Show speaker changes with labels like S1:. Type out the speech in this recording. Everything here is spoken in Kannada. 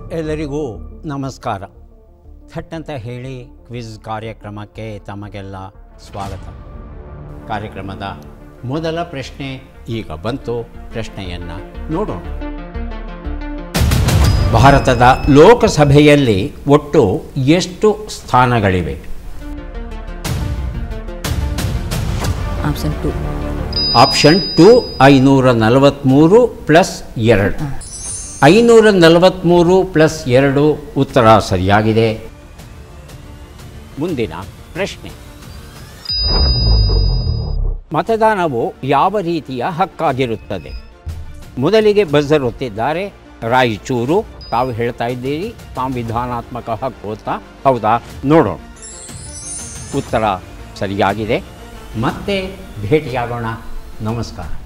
S1: ಎಲ್ಲರಿಗೂ ನಮಸ್ಕಾರ ಥಟ್ ಅಂತ ಹೇಳಿ ಕ್ವಿಜ್ ಕಾರ್ಯಕ್ರಮಕ್ಕೆ ತಮಗೆಲ್ಲ ಸ್ವಾಗತ ಕಾರ್ಯಕ್ರಮದ ಮೊದಲ ಪ್ರಶ್ನೆ ಈಗ ಬಂತು ಪ್ರಶ್ನೆಯನ್ನು ನೋಡೋಣ ಭಾರತದ ಲೋಕಸಭೆಯಲ್ಲಿ ಒಟ್ಟು ಎಷ್ಟು ಸ್ಥಾನಗಳಿವೆ
S2: ಆಪ್ಷನ್ ಟು
S1: ಆಪ್ಷನ್ ಟು ಐನೂರ ನಲವತ್ತ್ಮೂರು ಪ್ಲಸ್ ಎರಡು ಐನೂರ ನಲವತ್ತ್ಮೂರು ಪ್ಲಸ್ ಎರಡು ಉತ್ತರ ಸರಿಯಾಗಿದೆ ಮುಂದಿನ ಪ್ರಶ್ನೆ ಮತದಾನವು ಯಾವ ರೀತಿಯ ಹಕ್ಕಾಗಿರುತ್ತದೆ ಮೊದಲಿಗೆ ಬಜರ್ ಒತ್ತಿದ್ದಾರೆ ರಾಯಚೂರು ತಾವು ಹೇಳ್ತಾ ಇದ್ದೀರಿ ಸಂವಿಧಾನಾತ್ಮಕ ಹಕ್ಕು ಅಂತ ಹೌದಾ ನೋಡೋಣ ಉತ್ತರ ಸರಿಯಾಗಿದೆ ಮತ್ತೆ ಭೇಟಿಯಾಗೋಣ ನಮಸ್ಕಾರ